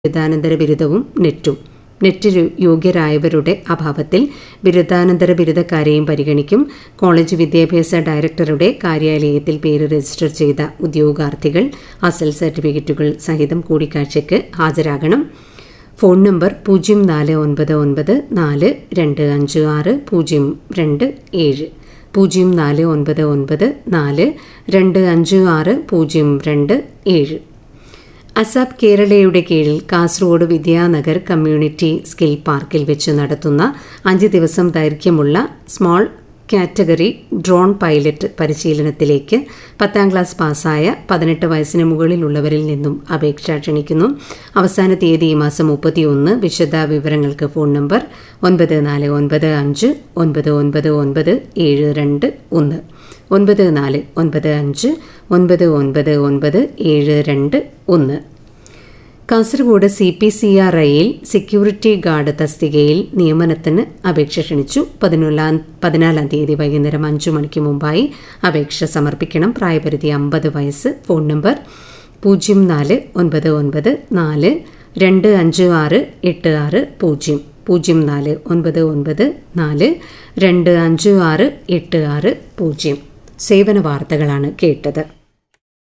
ബിരുദാനന്തര ബിരുദവും നെറ്റും നെറ്റ് യോഗ്യരായവരുടെ അഭാവത്തിൽ ബിരുദാനന്തര ബിരുദക്കാരെയും പരിഗണിക്കും കോളേജ് വിദ്യാഭ്യാസ ഡയറക്ടറുടെ കാര്യാലയത്തിൽ പേര് രജിസ്റ്റർ ചെയ്ത ഉദ്യോഗാർത്ഥികൾ അസൽ സർട്ടിഫിക്കറ്റുകൾ സഹിതം കൂടിക്കാഴ്ചയ്ക്ക് ഹാജരാകണം ഫോൺ നമ്പർ പൂജ്യം നാല് ഒൻപത് ഒൻപത് നാല് രണ്ട് അഞ്ച് ആറ് പൂജ്യം രണ്ട് ഏഴ് പൂജ്യം നാല് ഒൻപത് ഒൻപത് നാല് രണ്ട് അഞ്ച് ആറ് പൂജ്യം രണ്ട് ഏഴ് അസാബ് കേരളയുടെ കീഴിൽ കാസർഗോഡ് വിദ്യാനഗർ കമ്മ്യൂണിറ്റി സ്കിൽ പാർക്കിൽ വെച്ച് നടത്തുന്ന അഞ്ച് ദിവസം ദൈർഘ്യമുള്ള സ്മോൾ കാറ്റഗറി ഡ്രോൺ പൈലറ്റ് പരിശീലനത്തിലേക്ക് പത്താം ക്ലാസ് പാസ്സായ പതിനെട്ട് വയസ്സിന് മുകളിലുള്ളവരിൽ നിന്നും അപേക്ഷ ക്ഷണിക്കുന്നു അവസാന തീയതി ഈ മാസം മുപ്പത്തിയൊന്ന് വിശദ വിവരങ്ങൾക്ക് ഫോൺ നമ്പർ ഒൻപത് നാല് ഒൻപത് അഞ്ച് ഒൻപത് ഒൻപത് ഒൻപത് ഏഴ് രണ്ട് ഒന്ന് ഒൻപത് നാല് ഒൻപത് അഞ്ച് ഒൻപത് ഒൻപത് ഒൻപത് ഏഴ് രണ്ട് ഒന്ന് Kasaragod C P C R ഐയിൽ സെക്യൂരിറ്റി ഗാർഡ് തസ്തികയിൽ നിയമനത്തിന് അപേക്ഷ ക്ഷണിച്ചു പതിനൊന്നാം പതിനാലാം തീയതി വൈകുന്നേരം അഞ്ചു മണിക്ക് മുമ്പായി അപേക്ഷ സമർപ്പിക്കണം പ്രായപരിധി അമ്പത് വയസ്സ് ഫോൺ നമ്പർ പൂജ്യം നാല് ഒൻപത് ഒൻപത് നാല് രണ്ട് അഞ്ച് ആറ് എട്ട് ആറ് പൂജ്യം പൂജ്യം നാല് ഒൻപത് ഒൻപത് നാല് രണ്ട് അഞ്ച് ആറ് എട്ട് ആറ് പൂജ്യം സേവന വാർത്തകളാണ് കേട്ടത്